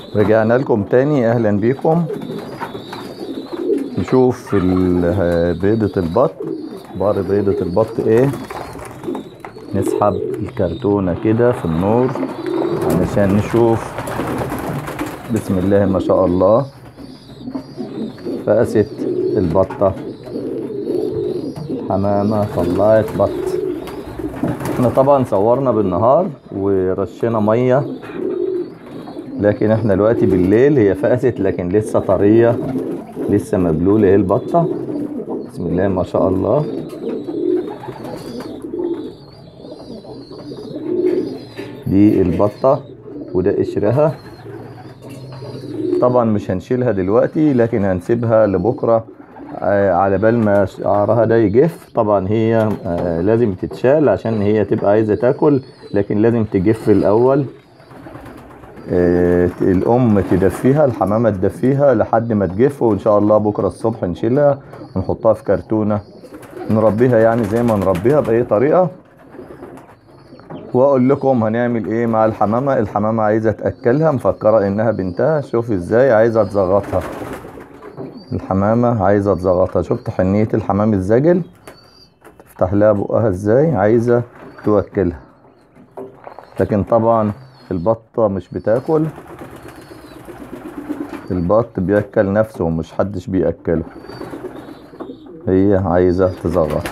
رجعنا لكم تاني اهلا بيكم نشوف ال- بيضة البط بار بيضة البط ايه نسحب الكرتونة كده في النور علشان نشوف بسم الله ما شاء الله فقست البطة حمامة طلعت بط احنا طبعا صورنا بالنهار ورشينا ميه لكن احنا دلوقتي بالليل هي فقست لكن لسه طريه لسه مبلوله اهي البطه بسم الله ما شاء الله دي البطه وده قشرها طبعا مش هنشيلها دلوقتي لكن هنسيبها لبكره آه، على بال ما شعرها ده يجف طبعا هي آه، لازم تتشال عشان هي تبقى عايزه تاكل لكن لازم تجف الاول آه، الام تدفيها الحمامه تدفيها لحد ما تجف وان شاء الله بكره الصبح نشيلها ونحطها في كرتونه نربيها يعني زي ما نربيها باي طريقه واقول لكم هنعمل ايه مع الحمامه الحمامه عايزه تاكلها مفكره انها بنتها شوف ازاي عايزه تزغطها الحمامه عايزه تزغطها شفت حنيه الحمام الزاجل تفتح لها بقها ازاي عايزه توكلها لكن طبعا البطه مش بتاكل البط بياكل نفسه ومش حدش بياكله هي عايزه تزغط